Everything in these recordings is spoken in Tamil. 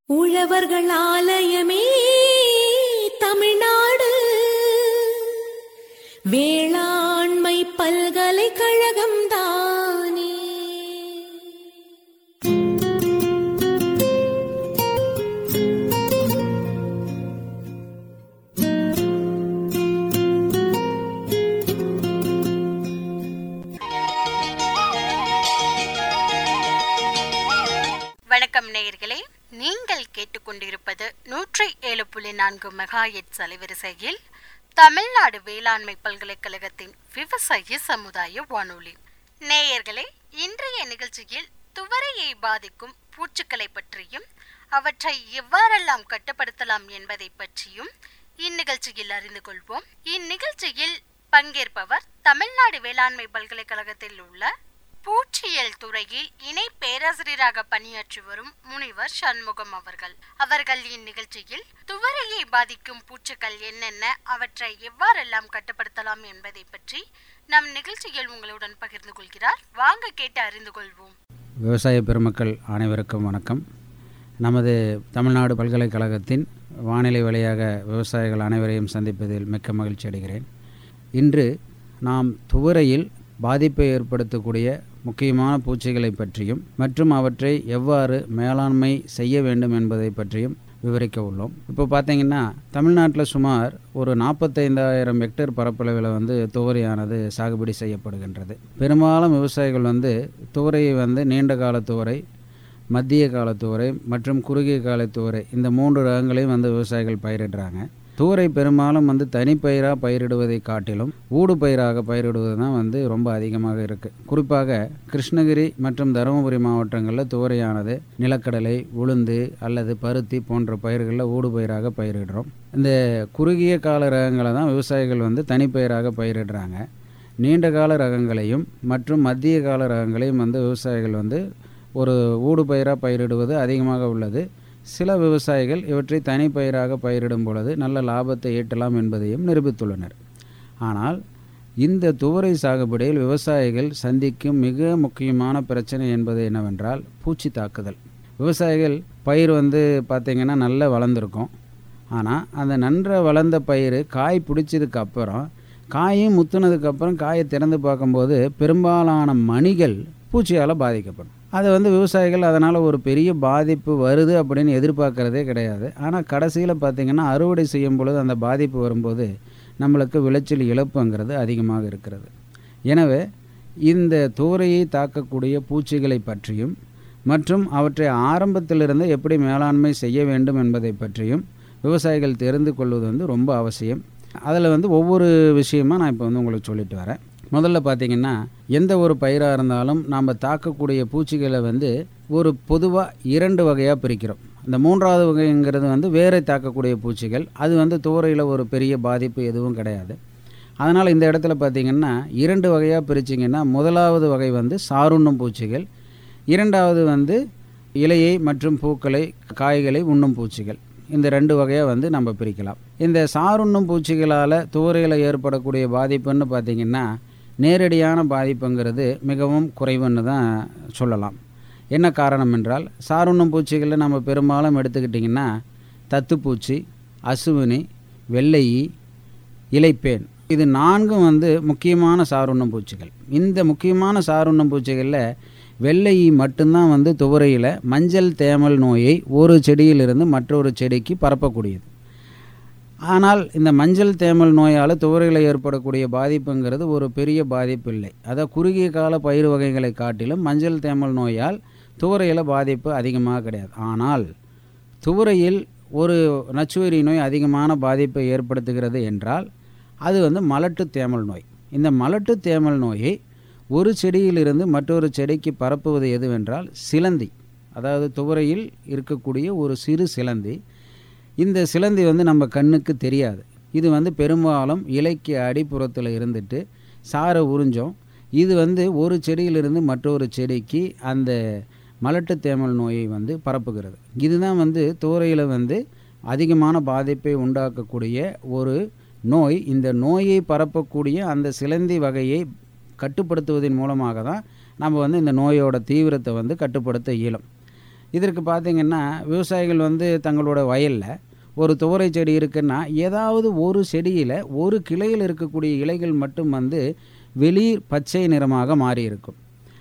உழவர்கள் ஆலயமே தமிழ்நாடு வேளாண்மை பல்கலைக்கழகம் தானே வணக்கம் நேயர்களே நீங்கள் கேட்டுக்கொண்டிருப்பது நூற்றி ஏழு புள்ளி நான்கு மெகா எட்ஸ் அலைவரிசையில் தமிழ்நாடு வேளாண்மை பல்கலைக்கழகத்தின் விவசாய சமுதாய வானொலி நேயர்களே இன்றைய நிகழ்ச்சியில் துவரையை பாதிக்கும் பூச்சிகளை பற்றியும் அவற்றை எவ்வாறெல்லாம் கட்டுப்படுத்தலாம் என்பதை பற்றியும் இந்நிகழ்ச்சியில் அறிந்து கொள்வோம் இந்நிகழ்ச்சியில் பங்கேற்பவர் தமிழ்நாடு வேளாண்மை பல்கலைக்கழகத்தில் உள்ள பூச்சியல் துறையில் இணை பேராசிரியராக பணியாற்றி வரும் முனிவர் சண்முகம் அவர்கள் அவர்கள் இந்நிகழ்ச்சியில் துவரையை பாதிக்கும் பூச்சிகள் என்னென்ன அவற்றை எவ்வாறெல்லாம் கட்டுப்படுத்தலாம் என்பதை பற்றி நம் நிகழ்ச்சியில் உங்களுடன் பகிர்ந்து கொள்கிறார் வாங்க கேட்டு அறிந்து கொள்வோம் விவசாய பெருமக்கள் அனைவருக்கும் வணக்கம் நமது தமிழ்நாடு பல்கலைக்கழகத்தின் வானிலை வழியாக விவசாயிகள் அனைவரையும் சந்திப்பதில் மிக்க மகிழ்ச்சி அடைகிறேன் இன்று நாம் துவரையில் பாதிப்பை ஏற்படுத்தக்கூடிய முக்கியமான பூச்சிகளை பற்றியும் மற்றும் அவற்றை எவ்வாறு மேலாண்மை செய்ய வேண்டும் என்பதை பற்றியும் விவரிக்க உள்ளோம் இப்போ பார்த்தீங்கன்னா தமிழ்நாட்டில் சுமார் ஒரு நாற்பத்தைந்தாயிரம் ஹெக்டேர் பரப்பளவில் வந்து துவரையானது சாகுபடி செய்யப்படுகின்றது பெரும்பாலும் விவசாயிகள் வந்து துவரையை வந்து நீண்ட கால துவரை மத்திய கால துவரை மற்றும் குறுகிய கால துவரை இந்த மூன்று ரகங்களையும் வந்து விவசாயிகள் பயிரிடுறாங்க தூரை பெரும்பாலும் வந்து தனிப்பயிராக பயிரிடுவதை காட்டிலும் ஊடு பயிராக பயிரிடுவது தான் வந்து ரொம்ப அதிகமாக இருக்குது குறிப்பாக கிருஷ்ணகிரி மற்றும் தருமபுரி மாவட்டங்களில் துவரையானது நிலக்கடலை உளுந்து அல்லது பருத்தி போன்ற பயிர்களில் ஊடு பயிராக பயிரிடுறோம் இந்த குறுகிய கால ரகங்களை தான் விவசாயிகள் வந்து தனிப்பயிராக பயிரிடுறாங்க நீண்ட கால ரகங்களையும் மற்றும் மத்திய கால ரகங்களையும் வந்து விவசாயிகள் வந்து ஒரு ஊடு பயிராக பயிரிடுவது அதிகமாக உள்ளது சில விவசாயிகள் இவற்றை தனிப்பயிராக பயிரிடும் பொழுது நல்ல லாபத்தை ஈட்டலாம் என்பதையும் நிரூபித்துள்ளனர் ஆனால் இந்த துவரை சாகுபடியில் விவசாயிகள் சந்திக்கும் மிக முக்கியமான பிரச்சனை என்பது என்னவென்றால் பூச்சி தாக்குதல் விவசாயிகள் பயிர் வந்து பார்த்திங்கன்னா நல்லா வளர்ந்துருக்கும் ஆனால் அந்த நன்ற வளர்ந்த பயிர் காய் பிடிச்சதுக்கு அப்புறம் காயும் முத்துனதுக்கப்புறம் காயை திறந்து பார்க்கும்போது பெரும்பாலான மணிகள் பூச்சியால் பாதிக்கப்படும் அது வந்து விவசாயிகள் அதனால் ஒரு பெரிய பாதிப்பு வருது அப்படின்னு எதிர்பார்க்குறதே கிடையாது ஆனால் கடைசியில் பார்த்திங்கன்னா அறுவடை செய்யும் பொழுது அந்த பாதிப்பு வரும்போது நம்மளுக்கு விளைச்சல் இழப்புங்கிறது அதிகமாக இருக்கிறது எனவே இந்த தூரையை தாக்கக்கூடிய பூச்சிகளை பற்றியும் மற்றும் அவற்றை ஆரம்பத்திலிருந்து எப்படி மேலாண்மை செய்ய வேண்டும் என்பதை பற்றியும் விவசாயிகள் தெரிந்து கொள்வது வந்து ரொம்ப அவசியம் அதில் வந்து ஒவ்வொரு விஷயமா நான் இப்போ வந்து உங்களுக்கு சொல்லிட்டு வரேன் முதல்ல பார்த்திங்கன்னா எந்த ஒரு பயிராக இருந்தாலும் நாம் தாக்கக்கூடிய பூச்சிகளை வந்து ஒரு பொதுவாக இரண்டு வகையாக பிரிக்கிறோம் இந்த மூன்றாவது வகைங்கிறது வந்து வேரை தாக்கக்கூடிய பூச்சிகள் அது வந்து துவரையில் ஒரு பெரிய பாதிப்பு எதுவும் கிடையாது அதனால் இந்த இடத்துல பார்த்திங்கன்னா இரண்டு வகையாக பிரிச்சிங்கன்னா முதலாவது வகை வந்து சாருண்ணும் பூச்சிகள் இரண்டாவது வந்து இலையை மற்றும் பூக்களை காய்களை உண்ணும் பூச்சிகள் இந்த ரெண்டு வகையாக வந்து நம்ம பிரிக்கலாம் இந்த சாருண்ணும் பூச்சிகளால் துவரையில் ஏற்படக்கூடிய பாதிப்புன்னு பார்த்திங்கன்னா நேரடியான பாதிப்புங்கிறது மிகவும் குறைவுன்னு தான் சொல்லலாம் என்ன காரணம் என்றால் சாருண்ணும் பூச்சிகளில் நம்ம பெரும்பாலும் எடுத்துக்கிட்டிங்கன்னா தத்துப்பூச்சி அசுவினி வெள்ளையி இலைப்பேன் இது நான்கும் வந்து முக்கியமான சாருண்ணும் பூச்சிகள் இந்த முக்கியமான சாருண்ணும் பூச்சிகளில் வெள்ளையி மட்டும்தான் வந்து துவரையில் மஞ்சள் தேமல் நோயை ஒரு செடியிலிருந்து மற்றொரு செடிக்கு பரப்பக்கூடியது ஆனால் இந்த மஞ்சள் தேமல் நோயால் துவரையில் ஏற்படக்கூடிய பாதிப்புங்கிறது ஒரு பெரிய பாதிப்பு இல்லை அதாவது குறுகிய கால பயிர் வகைகளை காட்டிலும் மஞ்சள் தேமல் நோயால் துவரையில் பாதிப்பு அதிகமாக கிடையாது ஆனால் துவரையில் ஒரு நச்சுயிரி நோய் அதிகமான பாதிப்பை ஏற்படுத்துகிறது என்றால் அது வந்து மலட்டு தேமல் நோய் இந்த மலட்டு தேமல் நோயை ஒரு செடியிலிருந்து மற்றொரு செடிக்கு பரப்புவது எதுவென்றால் சிலந்தி அதாவது துவரையில் இருக்கக்கூடிய ஒரு சிறு சிலந்தி இந்த சிலந்தி வந்து நம்ம கண்ணுக்கு தெரியாது இது வந்து பெரும்பாலும் இலைக்கு அடிப்புறத்தில் இருந்துட்டு சாரை உறிஞ்சோம் இது வந்து ஒரு செடியிலிருந்து மற்றொரு செடிக்கு அந்த மலட்டு தேமல் நோயை வந்து பரப்புகிறது இதுதான் வந்து தோரையில் வந்து அதிகமான பாதிப்பை உண்டாக்கக்கூடிய ஒரு நோய் இந்த நோயை பரப்பக்கூடிய அந்த சிலந்தி வகையை கட்டுப்படுத்துவதன் மூலமாக தான் நம்ம வந்து இந்த நோயோட தீவிரத்தை வந்து கட்டுப்படுத்த இயலும் இதற்கு பார்த்திங்கன்னா விவசாயிகள் வந்து தங்களோட வயலில் ஒரு துவரை செடி இருக்குன்னா ஏதாவது ஒரு செடியில் ஒரு கிளையில் இருக்கக்கூடிய இலைகள் மட்டும் வந்து வெளிர் பச்சை நிறமாக மாறி இருக்கும்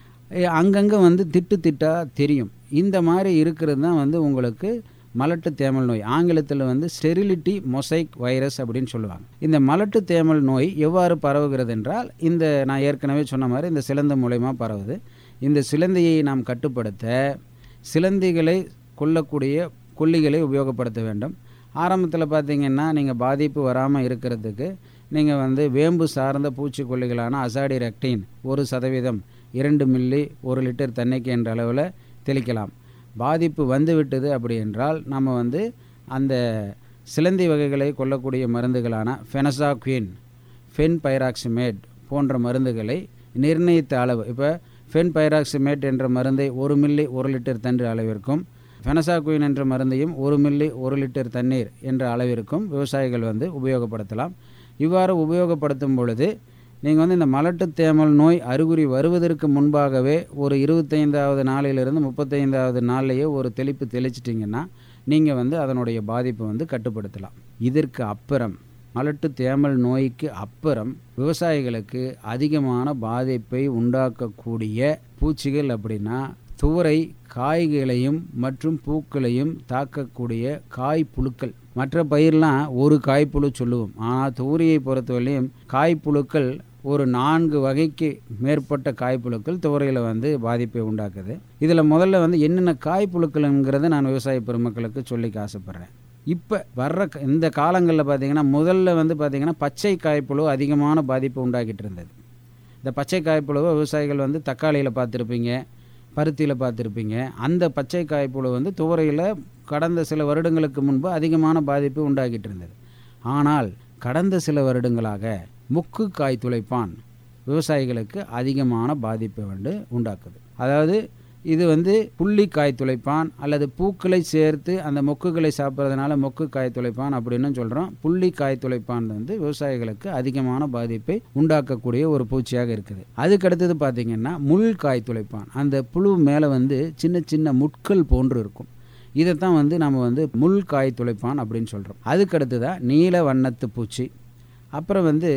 அங்கங்கே வந்து திட்டு திட்டாக தெரியும் இந்த மாதிரி இருக்கிறது தான் வந்து உங்களுக்கு மலட்டு தேமல் நோய் ஆங்கிலத்தில் வந்து ஸ்டெரிலிட்டி மொசைக் வைரஸ் அப்படின்னு சொல்லுவாங்க இந்த மலட்டு தேமல் நோய் எவ்வாறு பரவுகிறது என்றால் இந்த நான் ஏற்கனவே சொன்ன மாதிரி இந்த சிலந்தி மூலயமா பரவுது இந்த சிலந்தியை நாம் கட்டுப்படுத்த சிலந்திகளை கொல்லக்கூடிய கொல்லிகளை உபயோகப்படுத்த வேண்டும் ஆரம்பத்தில் பார்த்திங்கன்னா நீங்கள் பாதிப்பு வராமல் இருக்கிறதுக்கு நீங்கள் வந்து வேம்பு சார்ந்த பூச்சிக்கொல்லிகளான அசாடி ரெக்டின் ஒரு சதவீதம் இரண்டு மில்லி ஒரு லிட்டர் தண்ணிக்கு என்ற அளவில் தெளிக்கலாம் பாதிப்பு வந்து விட்டது அப்படி என்றால் நம்ம வந்து அந்த சிலந்தி வகைகளை கொல்லக்கூடிய மருந்துகளான ஃபெனசாக்வின் ஃபென் பைராக்சிமேட் போன்ற மருந்துகளை நிர்ணயித்த அளவு இப்போ ஃபென் பைராக்சிமேட் என்ற மருந்தை ஒரு மில்லி ஒரு லிட்டர் தண்ணீர் அளவிற்கும் ஃபெனசாக்வின் என்ற மருந்தையும் ஒரு மில்லி ஒரு லிட்டர் தண்ணீர் என்ற அளவிற்கும் விவசாயிகள் வந்து உபயோகப்படுத்தலாம் இவ்வாறு உபயோகப்படுத்தும் பொழுது நீங்கள் வந்து இந்த மலட்டு தேமல் நோய் அறிகுறி வருவதற்கு முன்பாகவே ஒரு இருபத்தைந்தாவது நாளிலிருந்து முப்பத்தைந்தாவது நாள்லேயே ஒரு தெளிப்பு தெளிச்சிட்டிங்கன்னா நீங்கள் வந்து அதனுடைய பாதிப்பை வந்து கட்டுப்படுத்தலாம் இதற்கு அப்புறம் மலட்டு தேமல் நோய்க்கு அப்புறம் விவசாயிகளுக்கு அதிகமான பாதிப்பை உண்டாக்கக்கூடிய பூச்சிகள் அப்படின்னா துவரை காய்களையும் மற்றும் பூக்களையும் தாக்கக்கூடிய காய் புழுக்கள் மற்ற பயிரெலாம் ஒரு காய்ப்புழு சொல்லுவோம் ஆனால் துவரியை பொறுத்தவரையும் காய்ப்புழுக்கள் ஒரு நான்கு வகைக்கு மேற்பட்ட காய்ப்புழுக்கள் துவரையில் வந்து பாதிப்பை உண்டாக்குது இதில் முதல்ல வந்து என்னென்ன காய்ப்புழுக்கள்ங்கிறத நான் விவசாய பெருமக்களுக்கு சொல்லிக்க ஆசைப்பட்றேன் இப்போ வர்ற இந்த காலங்களில் பார்த்திங்கன்னா முதல்ல வந்து பார்த்திங்கன்னா பச்சை காய்ப்புழு அதிகமான பாதிப்பை உண்டாக்கிட்டு இருந்தது இந்த பச்சை காய்ப்புழுவை விவசாயிகள் வந்து தக்காளியில் பார்த்துருப்பீங்க பருத்தியில் பார்த்துருப்பீங்க அந்த பச்சை காய்ப்புழு வந்து துவரையில் கடந்த சில வருடங்களுக்கு முன்பு அதிகமான பாதிப்பு உண்டாக்கிட்டு இருந்தது ஆனால் கடந்த சில வருடங்களாக முக்கு காய் துளைப்பான் விவசாயிகளுக்கு அதிகமான பாதிப்பை வந்து உண்டாக்குது அதாவது இது வந்து புள்ளி காய் துளைப்பான் அல்லது பூக்களை சேர்த்து அந்த மொக்குகளை சாப்பிட்றதுனால மொக்கு காய் துளைப்பான் அப்படின்னு சொல்கிறோம் புள்ளி காய் துளைப்பான் வந்து விவசாயிகளுக்கு அதிகமான பாதிப்பை உண்டாக்கக்கூடிய ஒரு பூச்சியாக இருக்குது அதுக்கு அடுத்தது பார்த்திங்கன்னா முள் காய் துளைப்பான் அந்த புழு மேலே வந்து சின்ன சின்ன முட்கள் போன்று இருக்கும் இதைத்தான் வந்து நம்ம வந்து முள் காய் துளைப்பான் அப்படின்னு சொல்கிறோம் அதுக்கு அடுத்ததாக நீல வண்ணத்து பூச்சி அப்புறம் வந்து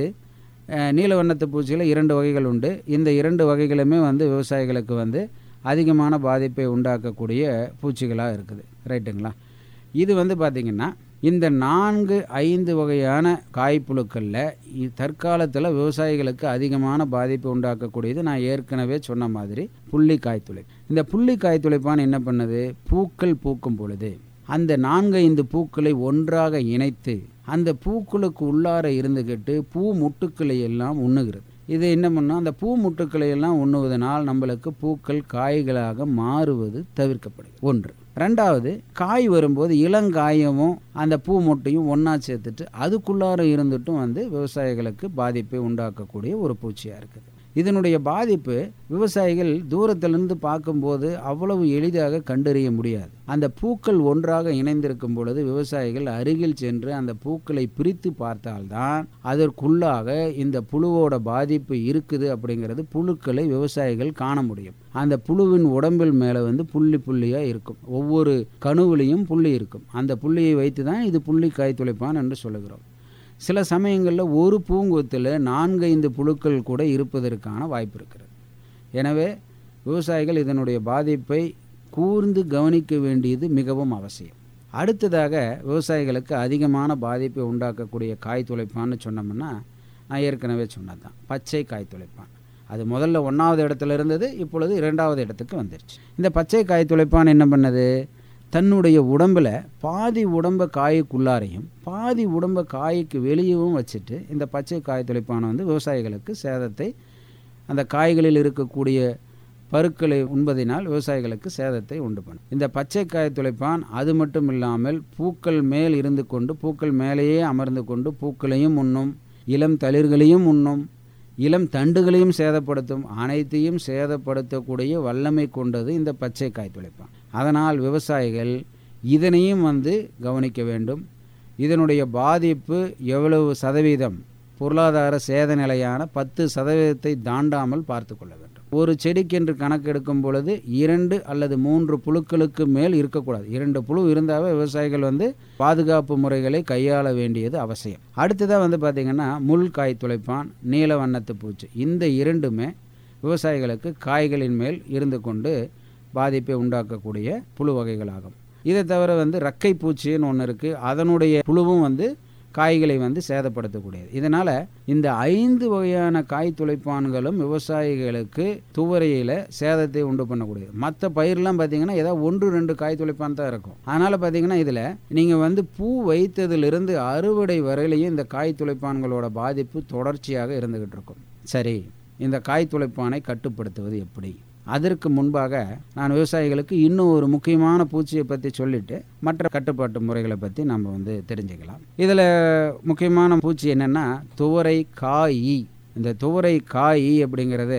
நீல வண்ணத்து பூச்சியில் இரண்டு வகைகள் உண்டு இந்த இரண்டு வகைகளுமே வந்து விவசாயிகளுக்கு வந்து அதிகமான பாதிப்பை உண்டாக்கக்கூடிய பூச்சிகளாக இருக்குது ரைட்டுங்களா இது வந்து பார்த்திங்கன்னா இந்த நான்கு ஐந்து வகையான காய்ப்புழுக்களில் தற்காலத்தில் விவசாயிகளுக்கு அதிகமான பாதிப்பு உண்டாக்கக்கூடியது நான் ஏற்கனவே சொன்ன மாதிரி புள்ளி காய்த்துளை இந்த புள்ளி காய்த்துளைப்பான் என்ன பண்ணுது பூக்கள் பூக்கும் பொழுது அந்த நான்கு ஐந்து பூக்களை ஒன்றாக இணைத்து அந்த பூக்களுக்கு உள்ளார இருந்துக்கிட்டு பூ முட்டுக்களை எல்லாம் உண்ணுகிறது இது என்ன பண்ணால் அந்த பூ முட்டுக்களை எல்லாம் உண்ணுவதனால் நம்மளுக்கு பூக்கள் காய்களாக மாறுவது தவிர்க்கப்படுது ஒன்று ரெண்டாவது காய் வரும்போது இளங்காயமும் அந்த பூ மொட்டையும் ஒன்றா சேர்த்துட்டு அதுக்குள்ளார இருந்துட்டும் வந்து விவசாயிகளுக்கு பாதிப்பை உண்டாக்கக்கூடிய ஒரு பூச்சியாக இருக்குது இதனுடைய பாதிப்பு விவசாயிகள் தூரத்திலிருந்து பார்க்கும்போது அவ்வளவு எளிதாக கண்டறிய முடியாது அந்த பூக்கள் ஒன்றாக இணைந்திருக்கும் பொழுது விவசாயிகள் அருகில் சென்று அந்த பூக்களை பிரித்து பார்த்தால்தான் அதற்குள்ளாக இந்த புழுவோட பாதிப்பு இருக்குது அப்படிங்கிறது புழுக்களை விவசாயிகள் காண முடியும் அந்த புழுவின் உடம்பில் மேலே வந்து புள்ளி புள்ளியாக இருக்கும் ஒவ்வொரு கணுவிலையும் புள்ளி இருக்கும் அந்த புள்ளியை வைத்து தான் இது புள்ளி காய் துளைப்பான் என்று சொல்லுகிறோம் சில சமயங்களில் ஒரு பூங்கொத்தில் நான்கைந்து புழுக்கள் கூட இருப்பதற்கான வாய்ப்பு இருக்கிறது எனவே விவசாயிகள் இதனுடைய பாதிப்பை கூர்ந்து கவனிக்க வேண்டியது மிகவும் அவசியம் அடுத்ததாக விவசாயிகளுக்கு அதிகமான பாதிப்பை உண்டாக்கக்கூடிய காய் துளைப்பான்னு சொன்னோம்னா நான் ஏற்கனவே சொன்னது தான் பச்சை காய் துளைப்பான் அது முதல்ல ஒன்றாவது இடத்துல இருந்தது இப்பொழுது இரண்டாவது இடத்துக்கு வந்துருச்சு இந்த பச்சை காய் துளைப்பான் என்ன பண்ணுது தன்னுடைய உடம்பில் பாதி உடம்பை காய்க்குள்ளாரையும் பாதி உடம்பை காய்க்கு வெளியவும் வச்சுட்டு இந்த பச்சை காய் துளைப்பானை வந்து விவசாயிகளுக்கு சேதத்தை அந்த காய்களில் இருக்கக்கூடிய பருக்களை உண்பதினால் விவசாயிகளுக்கு சேதத்தை உண்டு பண்ணும் இந்த பச்சை காய் துளைப்பான் அது மட்டும் இல்லாமல் பூக்கள் மேல் இருந்து கொண்டு பூக்கள் மேலேயே அமர்ந்து கொண்டு பூக்களையும் உண்ணும் இளம் தளிர்களையும் உண்ணும் இளம் தண்டுகளையும் சேதப்படுத்தும் அனைத்தையும் சேதப்படுத்தக்கூடிய வல்லமை கொண்டது இந்த பச்சை காய் துளைப்பான் அதனால் விவசாயிகள் இதனையும் வந்து கவனிக்க வேண்டும் இதனுடைய பாதிப்பு எவ்வளவு சதவீதம் பொருளாதார சேத நிலையான பத்து சதவீதத்தை தாண்டாமல் பார்த்து கொள்ள வேண்டும் ஒரு செடிக்கென்று கணக்கெடுக்கும் பொழுது இரண்டு அல்லது மூன்று புழுக்களுக்கு மேல் இருக்கக்கூடாது இரண்டு புழு இருந்தாவே விவசாயிகள் வந்து பாதுகாப்பு முறைகளை கையாள வேண்டியது அவசியம் அடுத்ததாக வந்து பார்த்திங்கன்னா முள் காய் துளைப்பான் நீல வண்ணத்து பூச்சி இந்த இரண்டுமே விவசாயிகளுக்கு காய்களின் மேல் இருந்து கொண்டு பாதிப்பை உண்டாக்கக்கூடிய புழு வகைகளாகும் இதை தவிர வந்து ரக்கை பூச்சின்னு ஒன்று இருக்குது அதனுடைய புழுவும் வந்து காய்களை வந்து சேதப்படுத்தக்கூடியது இதனால் இந்த ஐந்து வகையான காய் துளைப்பான்களும் விவசாயிகளுக்கு துவரையில் சேதத்தை உண்டு பண்ணக்கூடியது மற்ற பயிரெலாம் பார்த்தீங்கன்னா ஏதாவது ஒன்று ரெண்டு காய் துளைப்பான் தான் இருக்கும் அதனால் பார்த்தீங்கன்னா இதில் நீங்கள் வந்து பூ வைத்ததிலிருந்து அறுவடை வரையிலையும் இந்த காய் துளைப்பான்களோட பாதிப்பு தொடர்ச்சியாக இருந்துக்கிட்டு இருக்கும் சரி இந்த காய் துளைப்பானை கட்டுப்படுத்துவது எப்படி அதற்கு முன்பாக நான் விவசாயிகளுக்கு இன்னும் ஒரு முக்கியமான பூச்சியை பற்றி சொல்லிட்டு மற்ற கட்டுப்பாட்டு முறைகளை பற்றி நம்ம வந்து தெரிஞ்சுக்கலாம் இதில் முக்கியமான பூச்சி என்னென்னா துவரை காய் இந்த துவரை காய் அப்படிங்கிறது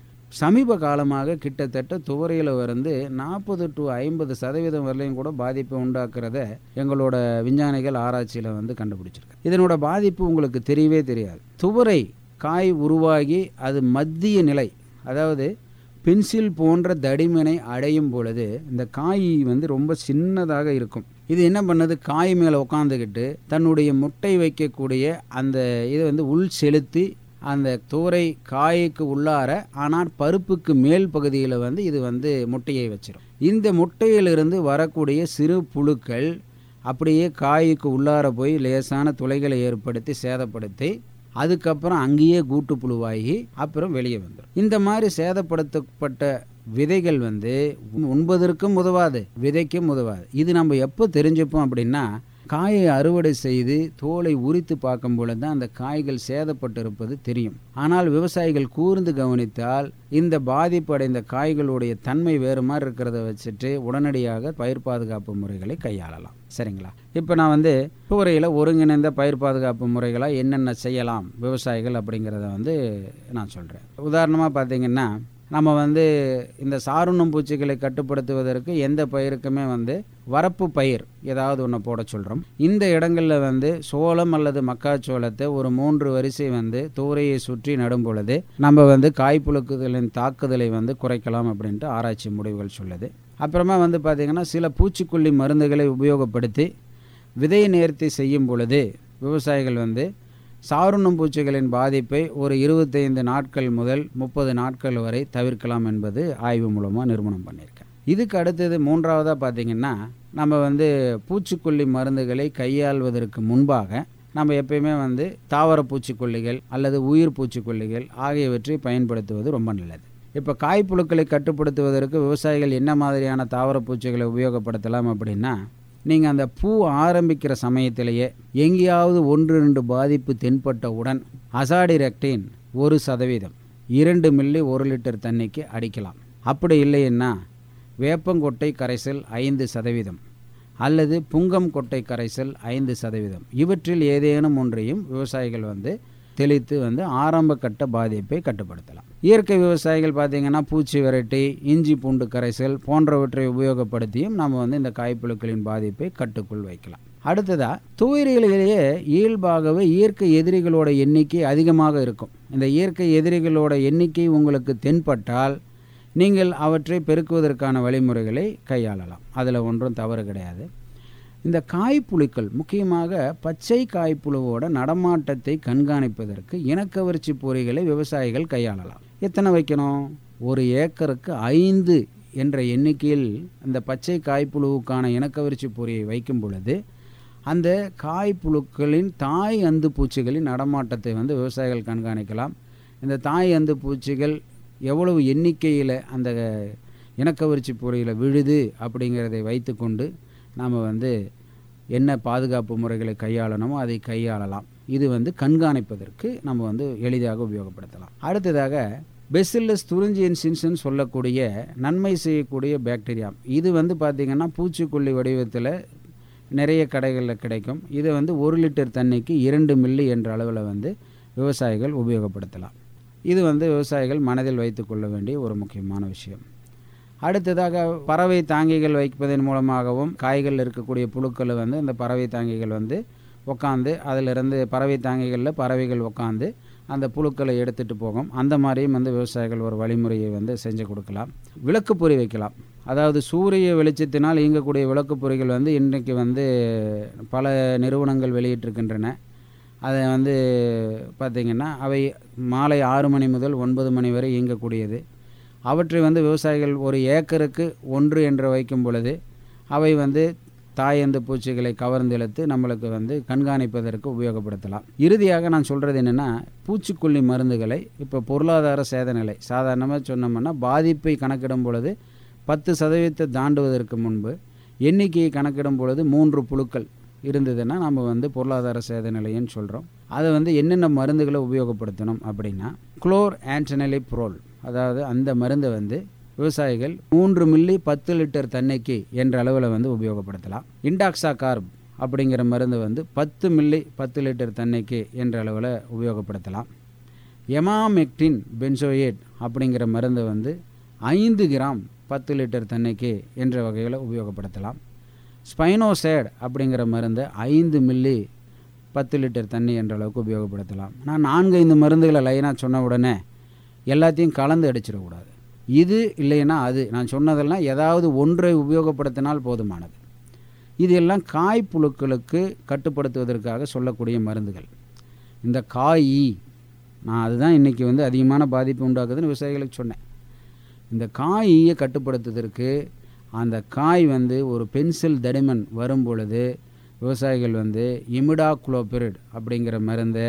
சமீப காலமாக கிட்டத்தட்ட துவரையில் வந்து நாற்பது டு ஐம்பது சதவீதம் வரலையும் கூட பாதிப்பை உண்டாக்குறத எங்களோட விஞ்ஞானிகள் ஆராய்ச்சியில் வந்து கண்டுபிடிச்சிருக்கு இதனோட பாதிப்பு உங்களுக்கு தெரியவே தெரியாது துவரை காய் உருவாகி அது மத்திய நிலை அதாவது பென்சில் போன்ற தடிமனை அடையும் பொழுது இந்த காய் வந்து ரொம்ப சின்னதாக இருக்கும் இது என்ன பண்ணுது காய் மேலே உட்காந்துக்கிட்டு தன்னுடைய முட்டை வைக்கக்கூடிய அந்த இதை வந்து உள் செலுத்தி அந்த தூரை காய்க்கு உள்ளார ஆனால் பருப்புக்கு மேல் பகுதியில் வந்து இது வந்து முட்டையை வச்சிடும் இந்த முட்டையிலிருந்து வரக்கூடிய சிறு புழுக்கள் அப்படியே காய்க்கு உள்ளார போய் லேசான துளைகளை ஏற்படுத்தி சேதப்படுத்தி அதுக்கப்புறம் அங்கேயே கூட்டு புழுவாகி அப்புறம் வெளியே வந்துடும் இந்த மாதிரி சேதப்படுத்தப்பட்ட விதைகள் வந்து உண்பதற்கும் உதவாது விதைக்கும் உதவாது இது நம்ம எப்போ தெரிஞ்சுப்போம் அப்படின்னா காயை அறுவடை செய்து தோலை உரித்து பார்க்கும் பொழுது தான் அந்த காய்கள் சேதப்பட்டிருப்பது தெரியும் ஆனால் விவசாயிகள் கூர்ந்து கவனித்தால் இந்த பாதிப்படைந்த காய்களுடைய தன்மை வேறு மாதிரி இருக்கிறத வச்சுட்டு உடனடியாக பயிர் பாதுகாப்பு முறைகளை கையாளலாம் சரிங்களா இப்போ நான் வந்து துறையில் ஒருங்கிணைந்த பயிர் பாதுகாப்பு முறைகளாக என்னென்ன செய்யலாம் விவசாயிகள் அப்படிங்கிறத வந்து நான் சொல்கிறேன் உதாரணமாக பார்த்தீங்கன்னா நம்ம வந்து இந்த சாருண்ணும் பூச்சிகளை கட்டுப்படுத்துவதற்கு எந்த பயிருக்குமே வந்து வரப்பு பயிர் ஏதாவது ஒன்று போட சொல்கிறோம் இந்த இடங்களில் வந்து சோளம் அல்லது மக்காச்சோளத்தை ஒரு மூன்று வரிசை வந்து தூரையை சுற்றி நடும் பொழுது நம்ம வந்து காய்ப்புழுக்குகளின் தாக்குதலை வந்து குறைக்கலாம் அப்படின்ட்டு ஆராய்ச்சி முடிவுகள் சொல்லுது அப்புறமா வந்து பார்த்திங்கன்னா சில பூச்சிக்கொல்லி மருந்துகளை உபயோகப்படுத்தி விதை நேர்த்தி செய்யும் பொழுது விவசாயிகள் வந்து சாருண்ணும் பூச்சிகளின் பாதிப்பை ஒரு இருபத்தைந்து நாட்கள் முதல் முப்பது நாட்கள் வரை தவிர்க்கலாம் என்பது ஆய்வு மூலமாக நிறுவனம் பண்ணியிருக்கேன் இதுக்கு அடுத்தது மூன்றாவதாக பார்த்திங்கன்னா நம்ம வந்து பூச்சிக்கொல்லி மருந்துகளை கையாள்வதற்கு முன்பாக நம்ம எப்பயுமே வந்து தாவர பூச்சிக்கொல்லிகள் அல்லது உயிர் பூச்சிக்கொல்லிகள் ஆகியவற்றை பயன்படுத்துவது ரொம்ப நல்லது இப்போ காய்ப்புழுக்களை கட்டுப்படுத்துவதற்கு விவசாயிகள் என்ன மாதிரியான தாவர பூச்சிகளை உபயோகப்படுத்தலாம் அப்படின்னா நீங்கள் அந்த பூ ஆரம்பிக்கிற சமயத்திலேயே எங்கேயாவது ஒன்று ரெண்டு பாதிப்பு தென்பட்டவுடன் அசாடிரெக்டின் ஒரு சதவீதம் இரண்டு மில்லி ஒரு லிட்டர் தண்ணிக்கு அடிக்கலாம் அப்படி இல்லைன்னா வேப்பங்கொட்டை கரைசல் ஐந்து சதவீதம் அல்லது புங்கம் கொட்டை கரைசல் ஐந்து சதவீதம் இவற்றில் ஏதேனும் ஒன்றையும் விவசாயிகள் வந்து தெளித்து வந்து ஆரம்ப கட்ட பாதிப்பை கட்டுப்படுத்தலாம் இயற்கை விவசாயிகள் பார்த்திங்கன்னா பூச்சி விரட்டி இஞ்சி பூண்டு கரைசல் போன்றவற்றை உபயோகப்படுத்தியும் நம்ம வந்து இந்த காய்ப்புழுக்களின் பாதிப்பை கட்டுக்குள் வைக்கலாம் அடுத்ததாக துவைரிகளிலேயே இயல்பாகவே இயற்கை எதிரிகளோட எண்ணிக்கை அதிகமாக இருக்கும் இந்த இயற்கை எதிரிகளோட எண்ணிக்கை உங்களுக்கு தென்பட்டால் நீங்கள் அவற்றை பெருக்குவதற்கான வழிமுறைகளை கையாளலாம் அதில் ஒன்றும் தவறு கிடையாது இந்த காய்ப்புழுக்கள் முக்கியமாக பச்சை காய்ப்புழுவோட நடமாட்டத்தை கண்காணிப்பதற்கு இனக்கவர்ச்சி பொறிகளை விவசாயிகள் கையாளலாம் எத்தனை வைக்கணும் ஒரு ஏக்கருக்கு ஐந்து என்ற எண்ணிக்கையில் அந்த பச்சை காய்ப்புழுவுக்கான இனக்கவர்ச்சி பொறியை வைக்கும் பொழுது அந்த காய்ப்புழுக்களின் தாய் அந்து பூச்சிகளின் நடமாட்டத்தை வந்து விவசாயிகள் கண்காணிக்கலாம் இந்த தாய் அந்து பூச்சிகள் எவ்வளவு எண்ணிக்கையில் அந்த இனக்கவர்ச்சி பொறியில் விழுது அப்படிங்கிறதை வைத்துக்கொண்டு நாம் வந்து என்ன பாதுகாப்பு முறைகளை கையாளணுமோ அதை கையாளலாம் இது வந்து கண்காணிப்பதற்கு நம்ம வந்து எளிதாக உபயோகப்படுத்தலாம் அடுத்ததாக பெசில்லஸ் துரிஞ்சியன்சின்ஸ்னு சொல்லக்கூடிய நன்மை செய்யக்கூடிய பாக்டீரியா இது வந்து பார்த்திங்கன்னா பூச்சிக்கொல்லி வடிவத்தில் நிறைய கடைகளில் கிடைக்கும் இதை வந்து ஒரு லிட்டர் தண்ணிக்கு இரண்டு மில்லி என்ற அளவில் வந்து விவசாயிகள் உபயோகப்படுத்தலாம் இது வந்து விவசாயிகள் மனதில் வைத்து கொள்ள வேண்டிய ஒரு முக்கியமான விஷயம் அடுத்ததாக பறவை தாங்கிகள் வைப்பதன் மூலமாகவும் காய்கள் இருக்கக்கூடிய புழுக்களை வந்து இந்த பறவை தாங்கிகள் வந்து உட்காந்து அதிலிருந்து பறவை தாங்கிகளில் பறவைகள் உட்காந்து அந்த புழுக்களை எடுத்துகிட்டு போகும் அந்த மாதிரியும் வந்து விவசாயிகள் ஒரு வழிமுறையை வந்து செஞ்சு கொடுக்கலாம் விளக்கு பொறி வைக்கலாம் அதாவது சூரிய வெளிச்சத்தினால் இயங்கக்கூடிய விளக்கு பொறிகள் வந்து இன்றைக்கு வந்து பல நிறுவனங்கள் வெளியிட்டிருக்கின்றன அதை வந்து பார்த்திங்கன்னா அவை மாலை ஆறு மணி முதல் ஒன்பது மணி வரை இயங்கக்கூடியது அவற்றை வந்து விவசாயிகள் ஒரு ஏக்கருக்கு ஒன்று என்று வைக்கும் பொழுது அவை வந்து தாயந்து பூச்சிகளை கவர்ந்து இழுத்து நம்மளுக்கு வந்து கண்காணிப்பதற்கு உபயோகப்படுத்தலாம் இறுதியாக நான் சொல்கிறது என்னென்னா பூச்சிக்கொல்லி மருந்துகளை இப்போ பொருளாதார சேதநிலை சாதாரணமாக சொன்னோம்னா பாதிப்பை கணக்கிடும் பொழுது பத்து சதவீதத்தை தாண்டுவதற்கு முன்பு எண்ணிக்கையை கணக்கிடும் பொழுது மூன்று புழுக்கள் இருந்ததுன்னா நம்ம வந்து பொருளாதார சேத நிலைன்னு சொல்கிறோம் அதை வந்து என்னென்ன மருந்துகளை உபயோகப்படுத்தணும் அப்படின்னா குளோர் ஆன்டனலி ப்ரோல் அதாவது அந்த மருந்தை வந்து விவசாயிகள் மூன்று மில்லி பத்து லிட்டர் தண்ணிக்கு என்ற அளவில் வந்து உபயோகப்படுத்தலாம் இண்டாக்ஸா கார்ப் அப்படிங்கிற மருந்து வந்து பத்து மில்லி பத்து லிட்டர் தண்ணிக்கு என்ற அளவில் உபயோகப்படுத்தலாம் எமாமெக்டின் பென்சோயேட் அப்படிங்கிற மருந்தை வந்து ஐந்து கிராம் பத்து லிட்டர் தண்ணிக்கு என்ற வகையில் உபயோகப்படுத்தலாம் ஸ்பைனோசேட் அப்படிங்கிற மருந்தை ஐந்து மில்லி பத்து லிட்டர் தண்ணி என்ற அளவுக்கு உபயோகப்படுத்தலாம் நான் நான்கு ஐந்து மருந்துகளை லைனாக சொன்ன உடனே எல்லாத்தையும் கலந்து அடிச்சிடக்கூடாது இது இல்லைன்னா அது நான் சொன்னதெல்லாம் ஏதாவது ஒன்றை உபயோகப்படுத்தினால் போதுமானது இது எல்லாம் காய்ப்புழுக்களுக்கு கட்டுப்படுத்துவதற்காக சொல்லக்கூடிய மருந்துகள் இந்த காய் நான் அதுதான் இன்றைக்கி வந்து அதிகமான பாதிப்பு உண்டாக்குதுன்னு விவசாயிகளுக்கு சொன்னேன் இந்த காயை கட்டுப்படுத்துவதற்கு அந்த காய் வந்து ஒரு பென்சில் தடிமன் வரும் பொழுது விவசாயிகள் வந்து இமிடா குளோபிரிட் அப்படிங்கிற மருந்தை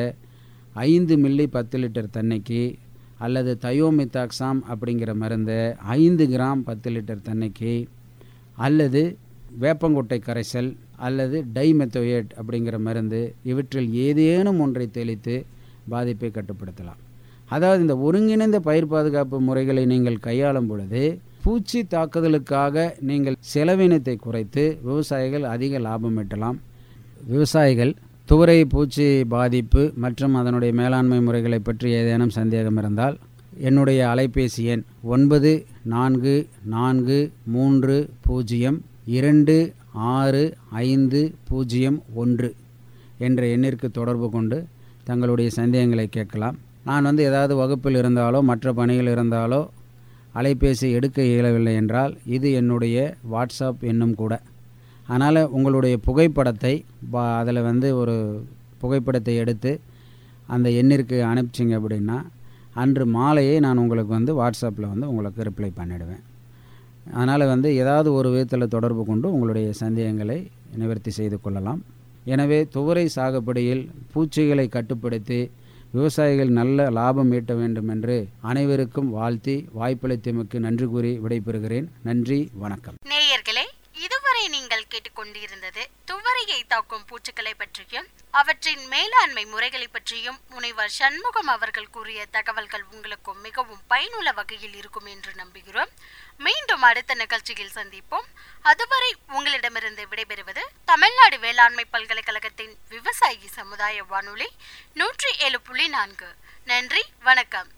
ஐந்து மில்லி பத்து லிட்டர் தண்ணிக்கு அல்லது தயோமித்தாக்சாம் அப்படிங்கிற மருந்தை ஐந்து கிராம் பத்து லிட்டர் தண்ணிக்கு அல்லது வேப்பங்கொட்டை கரைசல் அல்லது டைமெத்தோயேட் அப்படிங்கிற மருந்து இவற்றில் ஏதேனும் ஒன்றை தெளித்து பாதிப்பை கட்டுப்படுத்தலாம் அதாவது இந்த ஒருங்கிணைந்த பயிர் பாதுகாப்பு முறைகளை நீங்கள் கையாளும் பொழுது பூச்சி தாக்குதலுக்காக நீங்கள் செலவினத்தை குறைத்து விவசாயிகள் அதிக லாபம் ஈட்டலாம் விவசாயிகள் துவரை பூச்சி பாதிப்பு மற்றும் அதனுடைய மேலாண்மை முறைகளை பற்றி ஏதேனும் சந்தேகம் இருந்தால் என்னுடைய அலைபேசி எண் ஒன்பது நான்கு நான்கு மூன்று பூஜ்ஜியம் இரண்டு ஆறு ஐந்து பூஜ்ஜியம் ஒன்று என்ற எண்ணிற்கு தொடர்பு கொண்டு தங்களுடைய சந்தேகங்களை கேட்கலாம் நான் வந்து ஏதாவது வகுப்பில் இருந்தாலோ மற்ற பணிகள் இருந்தாலோ அலைபேசி எடுக்க இயலவில்லை என்றால் இது என்னுடைய வாட்ஸ்அப் எண்ணும் கூட அதனால் உங்களுடைய புகைப்படத்தை பா அதில் வந்து ஒரு புகைப்படத்தை எடுத்து அந்த எண்ணிற்கு அனுப்பிச்சிங்க அப்படின்னா அன்று மாலையே நான் உங்களுக்கு வந்து வாட்ஸ்அப்பில் வந்து உங்களுக்கு ரிப்ளை பண்ணிடுவேன் அதனால் வந்து ஏதாவது ஒரு விதத்தில் தொடர்பு கொண்டு உங்களுடைய சந்தேகங்களை நிவர்த்தி செய்து கொள்ளலாம் எனவே துவரை சாகுபடியில் பூச்சிகளை கட்டுப்படுத்தி விவசாயிகள் நல்ல லாபம் ஈட்ட வேண்டும் என்று அனைவருக்கும் வாழ்த்தி வாய்ப்பளித்தமைக்கு நன்றி கூறி விடைபெறுகிறேன் நன்றி வணக்கம் நேயர்களே இதுவரை நீங்கள் கேட்டுக்கொண்டிருந்தது துவரையை தாக்கும் பூச்சிகளை பற்றியும் அவற்றின் மேலாண்மை முறைகளை பற்றியும் முனைவர் சண்முகம் அவர்கள் கூறிய தகவல்கள் உங்களுக்கு மிகவும் பயனுள்ள வகையில் இருக்கும் என்று நம்புகிறோம் மீண்டும் அடுத்த நிகழ்ச்சியில் சந்திப்போம் அதுவரை உங்களிடமிருந்து விடைபெறுவது தமிழ்நாடு வேளாண்மை பல்கலைக்கழகத்தின் விவசாயி சமுதாய வானொலி நூற்றி ஏழு புள்ளி நான்கு நன்றி வணக்கம்